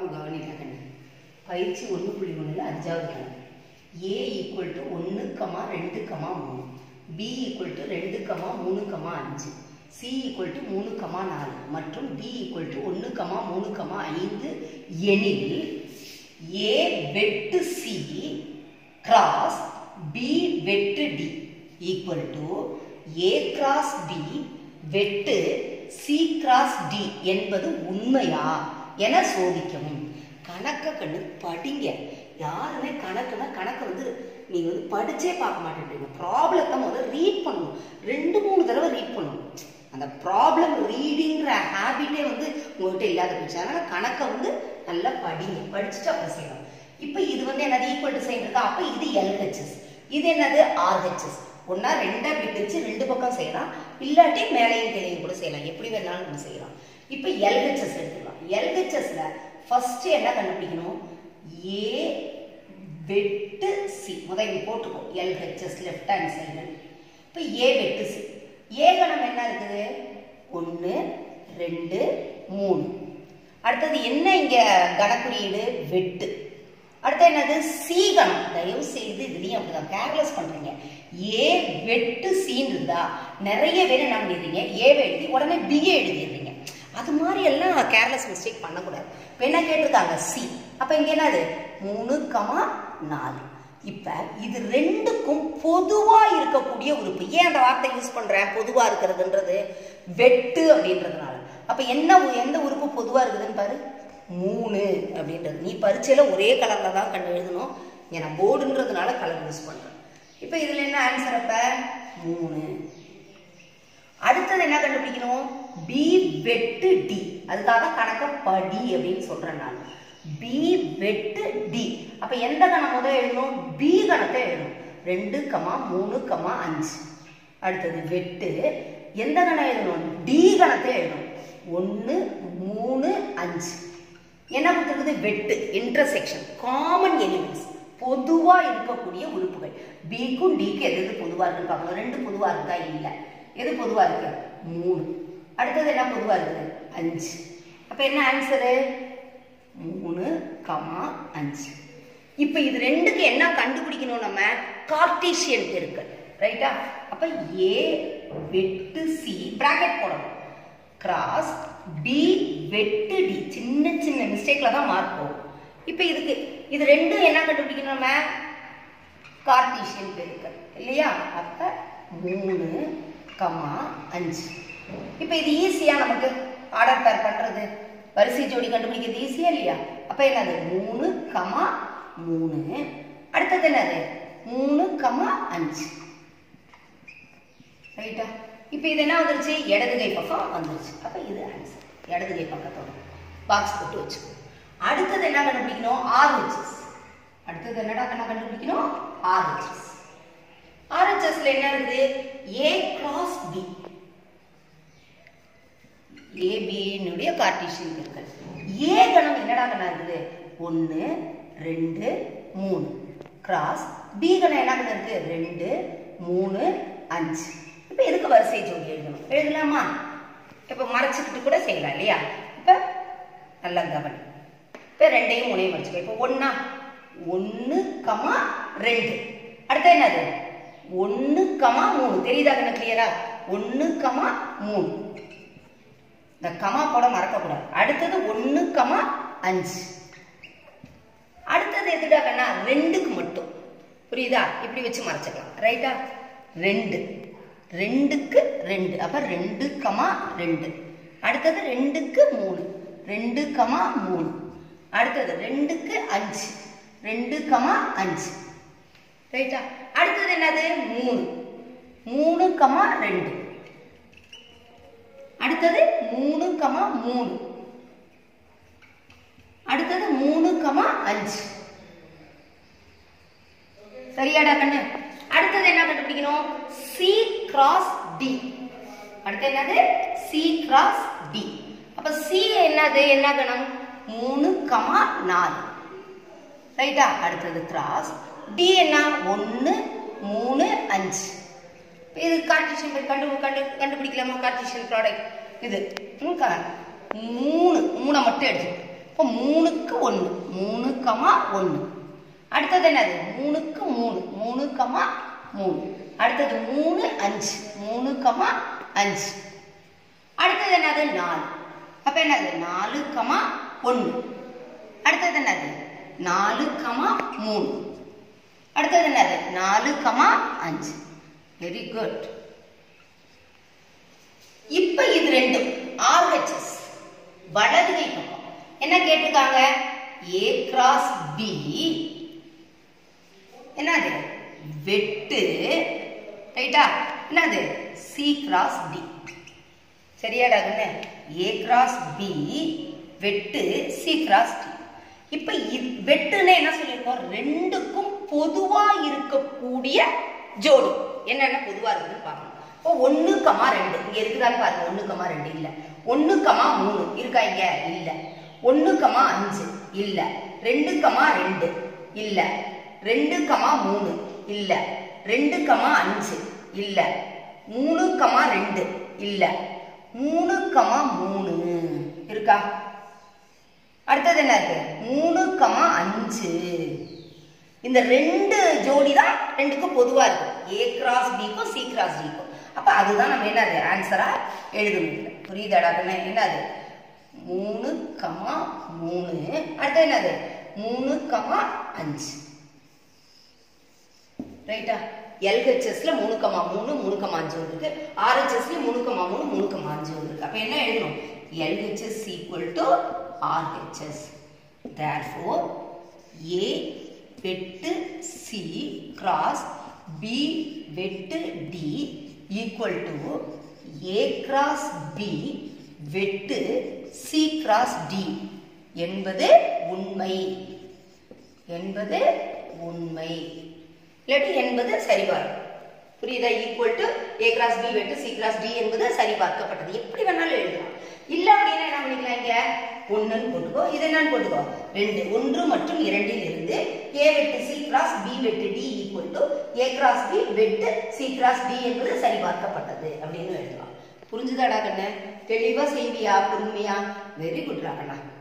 பாபு கவனிக்கணும் பயிற்சி ஒன்று புள்ளி ஒன்றில் அஞ்சாவது கணக்கு ஏ ஈக்குவல் டு ஒன்று கமா ரெண்டு கமா மூணு பி ஈக்குவல் டு ரெண்டு கமா மூணு கமா அஞ்சு சி ஈக்குவல் டு மூணு கமா நாலு மற்றும் டி ஈக்குவல் டு ஒன்று கமா மூணு கமா ஐந்து எனில் ஏ வெட்டு சி கிராஸ் பி வெட்டு D equal to A cross B வெட்டு சி கிராஸ் டி என்பது உண்மையா என சோதிக்கவும் கணக்கை கண்டு படிங்க யாருமே கணக்குனா கணக்கை வந்து நீங்க வந்து படிச்சே பார்க்க மாட்டேன்றீங்க ப்ராப்ளத்தை முதல்ல ரீட் பண்ணணும் ரெண்டு மூணு தடவை ரீட் பண்ணணும் அந்த ப்ராப்ளம் ரீடிங்கிற ஹேபிட்டே வந்து உங்கள்கிட்ட இல்லாத போச்சு அதனால கணக்கை வந்து நல்லா படிங்க படிச்சுட்டு அப்புறம் செய்யணும் இப்போ இது வந்து என்னது ஈக்குவல் டு சைன் இருக்கா அப்போ இது எல்ஹெச்எஸ் இது என்னது ஆர்ஹெச்எஸ் ஒன்னா ரெண்டா பிரிச்சு ரெண்டு பக்கம் செய்யலாம் இல்லாட்டி மேலையும் கீழையும் கூட செய்யலாம் எப்படி வேணாலும் நம்ம செய்யலாம் இப்போ எல்ஹெச்எஸ் எடுத்துக்கலாம் எல்ஹெச்எஸ்ல ஃபர்ஸ்ட் என்ன கண்டுபிடிக்கணும் ஏ வெட்டு சி முதல் இங்க போட்டுக்கோ எல்ஹெச்எஸ் லெஃப்ட் ஹேண்ட் சைடு இப்போ ஏ வெட்டு சி ஏ கணம் என்ன இருக்குது ஒன்று ரெண்டு மூணு அடுத்தது என்ன இங்க கணக்குறியீடு வெட்டு அடுத்து என்னது சி கணம் தயவு செய்து இதுலயும் அப்படிதான் கேர்லெஸ் பண்றீங்க ஏ வெட்டு சீன் இருந்தா நிறைய பேர் என்ன பண்ணிடுறீங்க ஏவை எழுதி உடனே பிஏ எழுதிடுறீங்க அது மாதிரி எல்லாம் கேர்லெஸ் மிஸ்டேக் பண்ணக்கூடாது இப்போ என்ன கேட்டிருக்காங்க சி அப்போ இங்கே என்னது மூணு கமா நாலு இப்போ இது ரெண்டுக்கும் பொதுவாக இருக்கக்கூடிய உறுப்பு ஏன் அந்த வார்த்தை யூஸ் பண்ணுறேன் பொதுவாக இருக்கிறதுன்றது வெட்டு அப்படின்றதுனால அப்போ என்ன உ- எந்த உறுப்பு பொதுவாக இருக்குதுன்னு பாரு மூணு அப்படின்றது நீ பரீட்சையில் ஒரே கலரில் தான் கண்டு எழுதணும் இங்கே நான் போர்டுன்றதுனால கலர் யூஸ் பண்ணுறேன் இப்போ இதில் என்ன ஆன்சர் அப்போ மூணு அடுத்தது என்ன கண்டுபிடிக்கணும் பி வெட்டு டி அதுக்காக தான் கணக்க படி அப்படின்னு சொல்றேன் நான் பி வெட்டு டி அப்ப எந்த கணம் முதல் எழுதணும் பி கணத்தை எழுதணும் ரெண்டு கமா மூணு கமா அஞ்சு அடுத்தது வெட்டு எந்த கணம் எழுதணும் டி கணத்தை எழுதணும் ஒன்று மூணு அஞ்சு என்ன கொடுத்துருக்குது வெட்டு இன்டர்செக்ஷன் காமன் எலிமெண்ட்ஸ் பொதுவா இருக்கக்கூடிய உறுப்புகள் பிக்கும் டிக்கு எது எது பொதுவா இருக்குன்னு பார்க்கணும் ரெண்டு பொதுவா இருக்கா இல்ல எது பொதுவா இருக்கு மூணு அடுத்தது என்ன பொதுவா இருக்குது அஞ்சு அப்ப என்ன ஆன்சரு மூணு கமா அஞ்சு இப்ப இது ரெண்டுக்கு என்ன கண்டுபிடிக்கணும் நம்ம கார்டீசியன் பெருக்கல் ரைட்டா அப்ப ஏ வெட்டு சி பிராக்கெட் போடணும் கிராஸ் பி வெட்டு டி சின்ன சின்ன மிஸ்டேக்ல தான் மார்க் போகும் இப்போ இதுக்கு இது ரெண்டும் என்ன கண்டுபிடிக்கணும் நம்ம கார்டீசியன் பெருக்கல் இல்லையா அப்ப மூணு கமா அஞ்சு இப்போ இது ஈஸியா நமக்கு ஆர்டர் பேர் பண்றது வரிசை ஜோடி கண்டுபிடிக்கிறது ஈஸியா இல்லையா அப்ப என்னது மூணு கமா மூணு அடுத்தது என்னது மூணு கமா அஞ்சு ரைட்டா இப்போ இது என்ன வந்துருச்சு இடது கை பக்கம் வந்துருச்சு அப்ப இது ஆன்சர் இடது கை பக்கத்தோட பாக்ஸ் போட்டு வச்சுக்கோ அடுத்தது என்ன கண்டுபிடிக்கணும் ஆர்ஹெச்எஸ் அடுத்தது என்னடா என்ன கண்டுபிடிக்கணும் ஆர்ஹெச்எஸ் ஆர்ஹெச்எஸ்ல என்ன இருக்குது ஏ கிராஸ் பி ஏபியினுடைய கார்டீசியன் பெருக்கல் ஏ கணம் என்னடா கணம் இருக்குது ஒன்று ரெண்டு மூணு கிராஸ் பி கணம் என்ன கணம் இருக்கு ரெண்டு மூணு அஞ்சு இப்போ எதுக்கு வரிசை ஜோடி எழுதணும் எழுதலாமா இப்போ மறைச்சிக்கிட்டு கூட செய்யலாம் இல்லையா இப்போ நல்லா கவனி இப்போ ரெண்டையும் முனையும் வச்சுக்கோ இப்போ ஒன்றா ஒன்று கமா ரெண்டு அடுத்து என்னது ஒன்று கமா மூணு தெரியுதா கண்ணு கிளியரா ஒன்று கமா மூணு இந்த கமா போட மறக்கக்கூடாது அடுத்தது ஒன்று கமா அஞ்சு அடுத்தது எதுடா கண்ணா ரெண்டுக்கு மட்டும் புரியுதா இப்படி வச்சு மறைச்சிக்கலாம் ரைட்டா ரெண்டு ரெண்டுக்கு ரெண்டு அப்ப ரெண்டு கமா ரெண்டு அடுத்தது ரெண்டுக்கு மூணு ரெண்டு கமா மூணு அடுத்தது ரெண்டுக்கு அஞ்சு ரெண்டு கமா அஞ்சு ரைட்டா அடுத்தது என்னது மூணு மூணு கமா ரெண்டு அடுத்தது மூணு கமா மூணு அடுத்தது மூணு கமா அஞ்சு சரியாடா கண்ணு அடுத்தது என்ன கண்டுபிடிக்கணும் சி கிராஸ் டி அடுத்து என்னது சி கிராஸ் டி அப்ப சி என்னது என்ன கணம் மூணு கமா நாலு ரைட்டா அடுத்தது கிராஸ் டி என்ன ஒன்று மூணு அஞ்சு இப்ப இது கார்டீசியன் கண்டு கண்டு கண்டுபிடிக்கலாமா கார்டீசியன் ப்ராடக்ட் இது ம், க- மூணு மூணை மட்டும் எடுத்து இப்போ மூணுக்கு ஒன்று மூணு கமா ஒன்று அடுத்தது என்னது மூணுக்கு மூணு மூணு கமா மூணு அடுத்தது மூணு அஞ்சு மூணு கமா அஞ்சு அடுத்தது என்னது நாலு அப்ப என்னது நாலு கமா ஒன்று அடுத்தது என்னது நாலு கமா மூணு அடுத்தது என்னது நாலு கமா அஞ்சு வெரி குட் இப்ப இது ரெண்டும் ஆர்ஹெச்எஸ் வலது கை பக்கம் என்ன கேட்டிருக்காங்க ஏ கிராஸ் பி என்னது வெட்டு ரைட்டா என்னது சி கிராஸ் டி சரியாடா கண்ணு ஏ கிராஸ் பி வெட்டு சி கிராஸ் டி இப்போ வெட்டுன்னு என்ன சொல்லியிருக்கோம் ரெண்டுக்கும் பொதுவா இருக்கக்கூடிய ஜோடி என்னென்ன பொதுவா இருக்குன்னு பார்க்கணும் இப்போ ஒன்று கமா ரெண்டு இங்க இருக்குதான்னு பாருங்க ஒன்று கமா ரெண்டு இல்லை ஒன்று கமா மூணு இருக்கா இங்க இல்லை ஒன்று கமா அஞ்சு இல்லை ரெண்டு கமா ரெண்டு இல்லை ரெண்டு கமா மூணு இல்லை ரெண்டு கமா அஞ்சு இல்லை மூணு கமா ரெண்டு இல்லை மூணு கமா மூணு இருக்கா அடுத்தது என்ன இருக்கு மூணு கமா அஞ்சு இந்த ரெண்டு ஜோடி தான் ரெண்டுக்கும் பொதுவா இருக்கும் ஏ கிராஸ் பிக்கும் சி கிராஸ் டிக்கும் அப்ப அதுதான் நம்ம என்னது ஆன்சரா எழுதணும் புரியுதாடா கண்ணே? என்னது மூணு கமா மூணு அடுத்தது என்னது மூணு கமா அஞ்சு ரைட்டா எல்ஹெச்எஸ்ல மூணு கமா மூணு மூணு கமா அஞ்சு இருக்கு ஆர்ஹெச்எஸ்ல மூணு கமா மூணு மூணு கமா அஞ்சு இருக்கு அப்ப என்ன எழுதணும் LHS equal to RHS therefore A வெட்டு சி கிராஸ் பி வெட்டு D equal to A cross B வெட்டு சி கிராஸ் டி என்பது உண்மை என்பது உண்மை இல்லாட்டி என்பது சரிபார்ப்பு புரியுதா equal to A cross B வெட்டு சி கிராஸ் டி என்பது சரிபார்க்கப்பட்டது எப்படி வேணாலும் எழுதலாம் இல்ல அப்படின்னா என்ன பண்ணிக்கலாம் இங்க ஒண்ணுன்னு போட்டுக்கோ இது என்னன்னு போட்டுக்கோ ரெண்டு ஒன்று மற்றும் இரண்டில் இருந்து ஏ வெட்டு சி கிராஸ் பி வெட்டு D equal to A cross B வெட்டு சி கிராஸ் டி என்பது சரிபார்க்கப்பட்டது அப்படின்னு எழுதலாம் புரிஞ்சுதாடா கண்ணு தெளிவா செய்வியா பொறுமையா வெரி குட்ரா கண்ணா